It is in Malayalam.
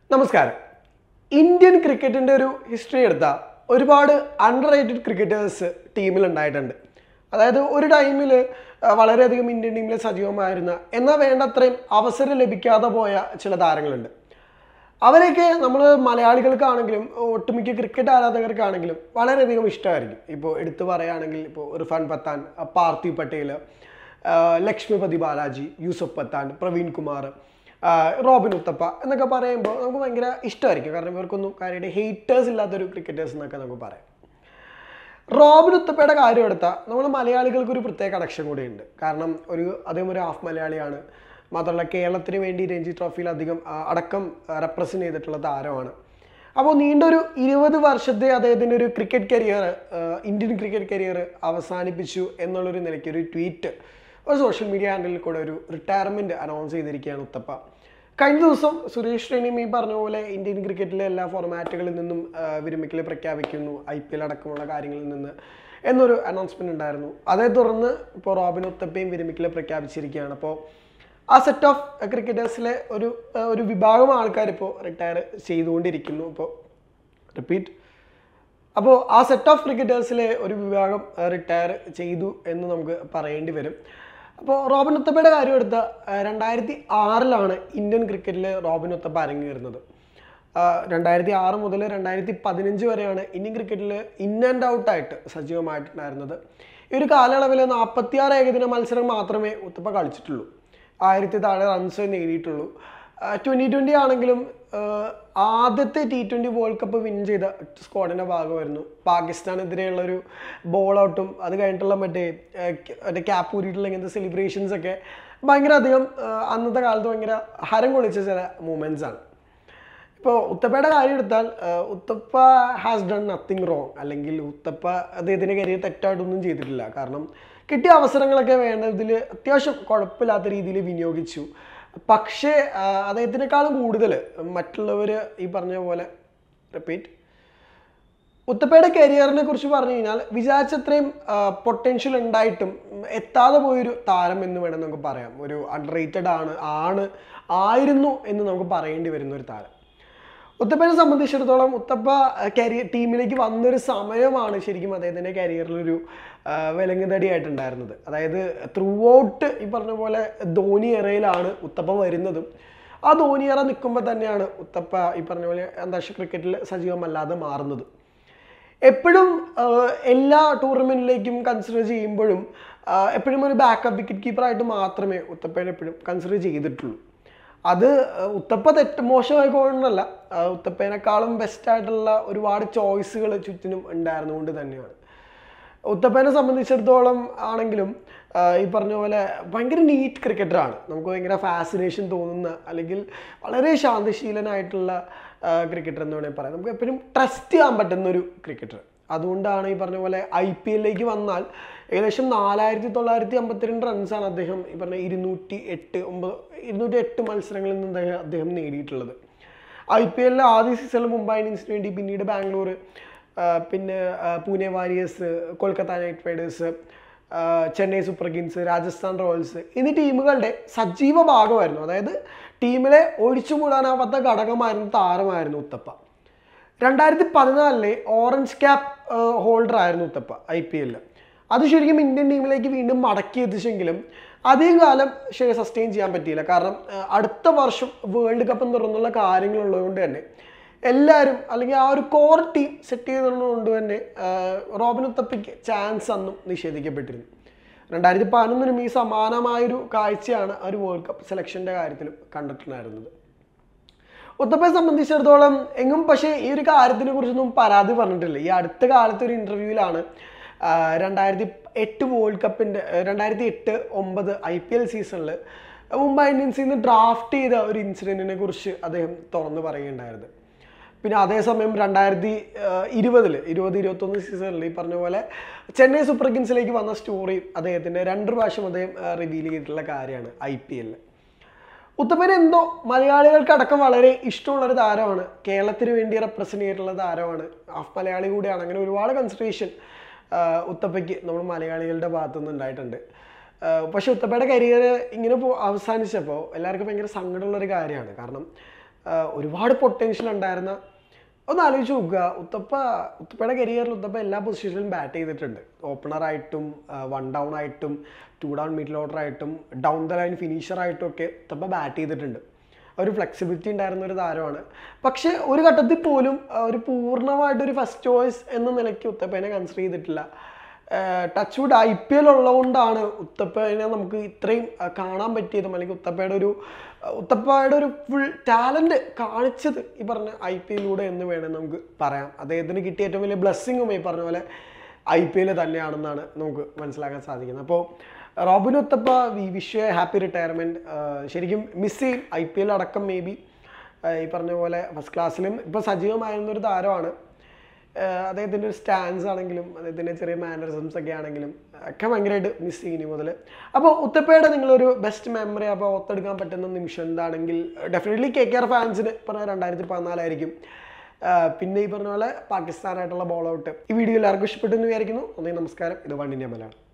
നമസ്കാരം ഇന്ത്യൻ ക്രിക്കറ്റിൻ്റെ ഒരു ഹിസ്റ്ററി എടുത്താൽ ഒരുപാട് അണ്ടർ റേറ്റഡ് ക്രിക്കറ്റേഴ്സ് ടീമിൽ ഉണ്ടായിട്ടുണ്ട് അതായത് ഒരു ടൈമിൽ വളരെയധികം ഇന്ത്യൻ ടീമിൽ സജീവമായിരുന്ന എന്നാൽ വേണ്ടത്രയും അവസരം ലഭിക്കാതെ പോയ ചില താരങ്ങളുണ്ട് അവരെയൊക്കെ നമ്മൾ മലയാളികൾക്കാണെങ്കിലും ഒട്ടുമിക്ക ക്രിക്കറ്റ് ആരാധകർക്കാണെങ്കിലും വളരെയധികം ഇഷ്ടമായിരിക്കും ഇപ്പോൾ എടുത്തു പറയുകയാണെങ്കിൽ ഇപ്പോൾ ഇർഫാൻ പത്താൻ പാർത്ഥിവ് പട്ടേൽ ആ, ലക്ഷ്മിപതി ബാലാജി യൂസഫ് പത്താൻ പ്രവീൺ കുമാർ ആ, റോബിൻ ഉത്തപ്പ എന്നൊക്കെ പറയുമ്പോൾ നമുക്ക് ഭയങ്കര ഇഷ്ടമായിരിക്കും കാരണം ഇവർക്കൊന്നും കാര്യമായിട്ട് ഹെയ്റ്റേഴ്സ് ഇല്ലാത്തൊരു ക്രിക്കറ്റേഴ്സ് എന്നൊക്കെ നമുക്ക് പറയാം റോബിൻ ഉത്തപ്പയുടെ കാര്യം എടുത്താൽ നമ്മൾ മലയാളികൾക്ക് ഒരു പ്രത്യേക കണക്ഷൻ കൂടിയുണ്ട് കാരണം ഒരു അദ്ദേഹം ഒരു ഹാഫ് മലയാളിയാണ് മാത്രമല്ല കേരളത്തിന് വേണ്ടി രഞ്ജി ട്രോഫിയിൽ അധികം ആ, അടക്കം റെപ്രസെൻ്റ് ചെയ്തിട്ടുള്ള താരമാണ് അപ്പോൾ നീണ്ടൊരു ഇരുപത് വർഷത്തെ അദ്ദേഹത്തിൻ്റെ ഒരു cricket career Indian cricket career അവസാനിപ്പിച്ചു എന്നുള്ളൊരു നിലയ്ക്ക് ഒരു ട്വീറ്റ് ഒരു സോഷ്യൽ മീഡിയ ഹാൻഡിലിൽ കൂടെ ഒരു റിട്ടയർമെൻറ്റ് അനൗൺസ് ചെയ്തിരിക്കുകയാണ് ഉത്തപ്പ കഴിഞ്ഞ ദിവസം സുരേഷ് റെയ്നിയും ഈ പറഞ്ഞ പോലെ ഇന്ത്യൻ ക്രിക്കറ്റിലെ എല്ലാ ഫോർമാറ്റുകളിൽ നിന്നും ആ, വിരമിക്കൽ പ്രഖ്യാപിക്കുന്നു ഐ പി എൽ അടക്കമുള്ള കാര്യങ്ങളിൽ നിന്ന് എന്നൊരു അനൗൺസ്മെന്റ് ഉണ്ടായിരുന്നു അതേ തുടർന്ന് ഇപ്പോൾ റോബിൻ ഉത്തപ്പയും വിരമിക്കൽ പ്രഖ്യാപിച്ചിരിക്കുകയാണ് അപ്പോൾ ആ സെറ്റ് ഓഫ് ക്രിക്കറ്റേഴ്സിലെ ഒരു ആ, ഒരു വിഭാഗം ആൾക്കാർ ഇപ്പോൾ റിട്ടയർ ചെയ്തുകൊണ്ടിരിക്കുന്നു ഇപ്പോൾ റിപ്പീറ്റ് അപ്പോൾ ആ സെറ്റ് ഓഫ് ക്രിക്കറ്റേഴ്സിലെ ഒരു വിഭാഗം റിട്ടയർ ചെയ്തു എന്ന് നമുക്ക് പറയേണ്ടി വരും അപ്പോൾ റോബിൻ ഉത്തപ്പയുടെ കാര്യം എടുത്ത രണ്ടായിരത്തി ആറിലാണ് ഇന്ത്യൻ ക്രിക്കറ്റിൽ റോബിൻ ഉത്തപ്പ അരങ്ങേറുന്നത് ആ, രണ്ടായിരത്തി ആറ് മുതൽ രണ്ടായിരത്തി പതിനഞ്ച് വരെയാണ് ഇന്ത്യൻ ക്രിക്കറ്റിൽ ഇൻ ആൻഡ് ഔട്ട് ആയിട്ട് സജീവമായിട്ടുണ്ടായിരുന്നത് ഈ ഒരു കാലയളവിൽ നാൽപ്പത്തിയാറ് ഏകദിന മത്സരം മാത്രമേ ഉത്തപ്പ കളിച്ചിട്ടുള്ളൂ ആയിരത്തി താഴെ റൺസ് നേടിയിട്ടുള്ളൂ ട്വൻ്റി ട്വൻ്റി ആണെങ്കിലും ആ, ആദ്യത്തെ T twenty world cup win ചെയ്ത സ്ക്വാഡിൻ്റെ ഭാഗമായിരുന്നു പാകിസ്ഥാനെതിരെയുള്ള ഒരു ബോൾ ഔട്ടും അത് കഴിഞ്ഞിട്ടുള്ള മറ്റേ ആ, ക- മറ്റേ ക്യാപ്പ് ഊരിയിട്ടുള്ള ഇങ്ങനത്തെ സെലിബ്രേഷൻസ് ഒക്കെ ഭയങ്കര അധികം ആ, അന്നത്തെ കാലത്ത് ഭയങ്കര ഹരം കൊള്ളിച്ച ചില മൂമെൻറ്റ്സ് ആണ് ഇപ്പോൾ ഉത്തപ്പയുടെ കാര്യം എടുത്താൽ ആ, Uthappa has done nothing wrong അല്ലെങ്കിൽ ഉത്തപ്പ അദ്ദേഹത്തിൻ്റെ കരിയർ തെറ്റായിട്ടൊന്നും ചെയ്തിട്ടില്ല കാരണം കിട്ടിയ അവസരങ്ങളൊക്കെ വേണ്ടതിൽ അത്യാവശ്യം കുഴപ്പമില്ലാത്ത രീതിയിൽ വിനിയോഗിച്ചു പക്ഷേ ആ, അദ്ദേഹത്തിനേക്കാളും കൂടുതൽ മറ്റുള്ളവർ ഈ പറഞ്ഞ പോലെ റിപ്പീറ്റ് ഉത്തപ്പയുടെ കരിയറിനെ കുറിച്ച് പറഞ്ഞു കഴിഞ്ഞാൽ വിചാരിച്ചത്രയും പൊട്ടൻഷ്യൽ ഉണ്ടായിട്ടും ഉം, എത്താതെ പോയൊരു താരം എന്ന് വേണം നമുക്ക് പറയാം ഒരു അണ്ടർ റേറ്റഡ് ആണ് ആണ് ആയിരുന്നു എന്ന് നമുക്ക് പറയേണ്ടി വരുന്ന ഒരു താരം ഉത്തപ്പനെ സംബന്ധിച്ചിടത്തോളം ഉത്തപ്പ കരിയർ ടീമിലേക്ക് വന്നൊരു സമയമാണ് ശരിക്കും അദ്ദേഹത്തിൻ്റെ കരിയറിലൊരു വിലങ്ങുതടിയായിട്ടുണ്ടായിരുന്നത് അതായത് ത്രൂ ഔട്ട് ഈ പറഞ്ഞ പോലെ ധോനി എറയിലാണ് ഉത്തപ്പ വരുന്നതും ആ ധോനി എറ നിൽക്കുമ്പോൾ തന്നെയാണ് ഉത്തപ്പ ഈ പറഞ്ഞ പോലെ അന്താരാഷ്ട്ര ക്രിക്കറ്റിൽ സജീവമല്ലാതെ മാറുന്നത് എപ്പോഴും എല്ലാ ടൂർണമെൻറ്റിലേക്കും കൺസിഡർ ചെയ്യുമ്പോഴും ആ, എപ്പോഴും ഒരു ബാക്കപ്പ് വിക്കറ്റ് കീപ്പറായിട്ട് മാത്രമേ ഉത്തപ്പനെ എപ്പോഴും കൺസിഡർ ചെയ്തിട്ടുള്ളൂ അത് ആ, ഉത്തപ്പ തെറ്റ് മോശമായിക്കൊണ്ടല്ല ആ, ഉത്തപ്പേനേക്കാളും ബെസ്റ്റ് ആയിട്ടുള്ള ഒരുപാട് ചോയ്സുകൾ ചുറ്റിനും ഉണ്ടായിരുന്നുകൊണ്ട് തന്നെയാണ് ഉത്തപ്പനെ സംബന്ധിച്ചിടത്തോളം ആണെങ്കിലും ആ, ഈ പറഞ്ഞ പോലെ ഭയങ്കര നീറ്റ് ക്രിക്കറ്ററാണ് നമുക്ക് ഭയങ്കര ഫാസിനേഷൻ തോന്നുന്ന അല്ലെങ്കിൽ വളരെ ശാന്തശീലനായിട്ടുള്ള ക്രിക്കറ്റർ എന്ന് വേണമെങ്കിൽ പറയാം നമുക്ക് എപ്പോഴും ട്രസ്റ്റ് ചെയ്യാൻ പറ്റുന്ന ഒരു ക്രിക്കറ്റർ അതുകൊണ്ടാണ് ഈ പറഞ്ഞ പോലെ ഐ പി എല്ലിലേക്ക് വന്നാൽ ഏകദേശം നാലായിരത്തി തൊള്ളായിരത്തി അമ്പത്തിരണ്ട് റൺസാണ് അദ്ദേഹം ഈ പറഞ്ഞ ഇരുന്നൂറ്റി എട്ട് ഒമ്പത് ഇരുന്നൂറ്റി എട്ട് മത്സരങ്ങളിൽ നിന്ന് അദ്ദേഹം- അദ്ദേഹം നേടിയിട്ടുള്ളത് ഐ പി എല്ലിലെ ആദ്യ സീസണിൽ മുംബൈ ഇന്ത്യൻസിന് വേണ്ടി പിന്നീട് ബാംഗ്ലൂർ ആ, പിന്നെ ആ, Pune warriors Kolkata knight riders ആ, Chennai super kings Rajasthan royals എന്നീ ടീമുകളുടെ സജീവ ഭാഗമായിരുന്നു അതായത് ടീമിലെ ഒഴിച്ചുകൂടാനാവാത്ത ഘടകമായിരുന്നു താരമായിരുന്നു ഉത്തപ്പ രണ്ടായിരത്തി പതിനാലിലെ ഓറഞ്ച് ക്യാപ്പ് ഹോൾഡർ ആയിരുന്നു ഉത്തപ്പ ഐ പി എല്ലിൽ അത് ശരിക്കും ഇന്ത്യൻ ടീമിലേക്ക് വീണ്ടും മടക്കി എത്തിച്ചെങ്കിലും അധികം കാലം ശരി സസ്റ്റെയിൻ ചെയ്യാൻ പറ്റിയില്ല കാരണം ആ, അടുത്ത വർഷം വേൾഡ് കപ്പ് എന്ന് തുടർന്നുള്ള കാര്യങ്ങളുള്ളതുകൊണ്ട് തന്നെ എല്ലാവരും അല്ലെങ്കിൽ ആ ഒരു കോർ ടീം സെറ്റ് ചെയ്തതുകൊണ്ട് തന്നെ ആ, റോബിൻ ഉത്തപ്പയ്ക്ക് ചാൻസ് അന്നും നിഷേധിക്കപ്പെട്ടിരുന്നു രണ്ടായിരത്തി പതിനൊന്നിനും ഈ സമാനമായൊരു കാഴ്ചയാണ് ആ ഒരു വേൾഡ് കപ്പ് സെലക്ഷൻ്റെ കാര്യത്തിലും കണ്ടിട്ടുണ്ടായിരുന്നത് ഉത്തപ്പയെ സംബന്ധിച്ചിടത്തോളം എങ്ങും പക്ഷേ ഈ ഒരു കാര്യത്തിനെ കുറിച്ചൊന്നും പരാതി പറഞ്ഞിട്ടില്ല ഈ അടുത്ത കാലത്ത് ഒരു ഇൻ്റർവ്യൂവിലാണ് രണ്ടായിരത്തി എട്ട് വേൾഡ് കപ്പിൻ്റെ രണ്ടായിരത്തി എട്ട് ഒമ്പത് ഐ പി എൽ സീസണിൽ മുംബൈ ഇന്ത്യൻസിൽ നിന്ന് ഡ്രാഫ്റ്റ് ചെയ്ത ഒരു ഇൻസിഡൻറ്റിനെ കുറിച്ച് അദ്ദേഹം തുറന്നു പറയുകയുണ്ടായിരുന്നു പിന്നെ അതേസമയം രണ്ടായിരത്തി ഇരുപതിൽ ഇരുപത് ഇരുപത്തൊന്ന് സീസണിൽ ഈ പറഞ്ഞ പോലെ ചെന്നൈ സൂപ്പർ കിങ്സിലേക്ക് വന്ന സ്റ്റോറി അദ്ദേഹത്തിൻ്റെ രണ്ട് പ്രാവശ്യം അദ്ദേഹം റിവീൽ ചെയ്തിട്ടുള്ള കാര്യമാണ് ഐ പി എല്ലിൽ ഉത്തപ്പൻ എന്തോ മലയാളികൾക്കടക്കം വളരെ ഇഷ്ടമുള്ള ഒരു താരമാണ് കേരളത്തിന് വേണ്ടി റെപ്രസെൻ്റ് ചെയ്തിട്ടുള്ള താരമാണ് ഹാഫ് മലയാളി കൂടിയാണ് അങ്ങനെ ഒരുപാട് കൺസിഡറേഷൻ ഉത്തപ്പയ്ക്ക് നമ്മൾ മലയാളികളുടെ ഭാഗത്തുനിന്ന് ഉണ്ടായിട്ടുണ്ട് ആഹ് പക്ഷെ ഉത്തപ്പയുടെ കരിയർ ഇങ്ങനെ പോ അവസാനിച്ചപ്പോൾ എല്ലാവർക്കും ഭയങ്കര സങ്കടമുള്ള ഒരു കാര്യമാണ് കാരണം ആ, ഒരുപാട് പൊട്ടൻഷ്യൽ ഉണ്ടായിരുന്ന ഒന്ന് ആലോചിച്ച് നോക്കുക ഉത്തപ്പ ഉത്തപ്പയുടെ കരിയറിൽ ഉത്തപ്പ എല്ലാ പൊസിഷനിലും ബാറ്റ് ചെയ്തിട്ടുണ്ട് ഓപ്പണറായിട്ടും വൺ ഡൗൺ ആയിട്ടും ടു ഡൗൺ മിഡിൽ ഓർഡർ ആയിട്ടും ഡൗൺ ദ ലൈൻ ഫിനിഷർ ആയിട്ടും ഒക്കെ ഉത്തപ്പ ബാറ്റ് ചെയ്തിട്ടുണ്ട് ഒരു ഫ്ലെക്സിബിലിറ്റി ഉണ്ടായിരുന്ന ഒരു താരമാണ് പക്ഷേ ഒരു ഘട്ടത്തിൽ പോലും ആ, ഒരു പൂർണ്ണമായിട്ടൊരു ഫസ്റ്റ് ചോയ്സ് എന്ന നിലയ്ക്ക് ഉത്തപ്പേനെ കൺസിഡർ ചെയ്തിട്ടില്ല touch wood I P L ഉള്ളതുകൊണ്ടാണ് ഉത്തപ്പനെ നമുക്ക് ഇത്രയും ആ, കാണാൻ പറ്റിയതും അല്ലെങ്കിൽ ഉത്തപ്പയുടെ ഒരു ആ, ഉത്തപ്പയുടെ ഒരു ഫുൾ ടാലൻറ്റ് കാണിച്ചത് ഈ പറഞ്ഞ ഐ പി എല്ലിലൂടെ എന്ന് വേണം നമുക്ക് പറയാം അദ്ദേഹത്തിന് കിട്ടിയ ഏറ്റവും വലിയ ബ്ലെസ്സിങ്ങും ഈ പറഞ്ഞ പോലെ ഐ പി എൽ തന്നെയാണെന്നാണ് നമുക്ക് മനസ്സിലാക്കാൻ സാധിക്കുന്നത് അപ്പോൾ Robin Uthappa we wish happy retirement ശരിക്കും മിസ് ചെയ്യും ഐ പി എൽ അടക്കം മേ ബി ഈ പറഞ്ഞ പോലെ ഫസ്റ്റ് ക്ലാസ്സിലും ഇപ്പോൾ സജീവമായിരുന്ന ഒരു താരമാണ് ആഹ് അദ്ദേഹത്തിൻ്റെ ഒരു സ്റ്റാൻസ് ആണെങ്കിലും അദ്ദേഹത്തിൻ്റെ ചെറിയ മാനറിസംസ് ഒക്കെ ആണെങ്കിലും ഒക്കെ ഭയങ്കരമായിട്ട് മിസ് ചെയ്യും ഇനി മുതൽ അപ്പോൾ ഉത്തപ്പയുടെ നിങ്ങളൊരു ബെസ്റ്റ് മെമ്മറി അപ്പോൾ ഒത്തെടുക്കാൻ പറ്റുന്ന നിമിഷം എന്താണെങ്കിൽ ഡെഫിനറ്റ്ലി കെ കെ ആർ ഫാൻസിന് പറഞ്ഞ രണ്ടായിരത്തി പതിനാലായിരിക്കും ആഹ് പിന്നെ ഈ പറഞ്ഞ പോലെ പാകിസ്ഥാനായിട്ടുള്ള ബോൾ ഔട്ട് ഈ വീഡിയോ എല്ലാവർക്കും ഇഷ്ടപ്പെട്ടു എന്ന് വിചാരിക്കുന്നു ഒന്നേ നമസ്കാരം ഇത് വൺ ഇന്ത്യ മലയാളം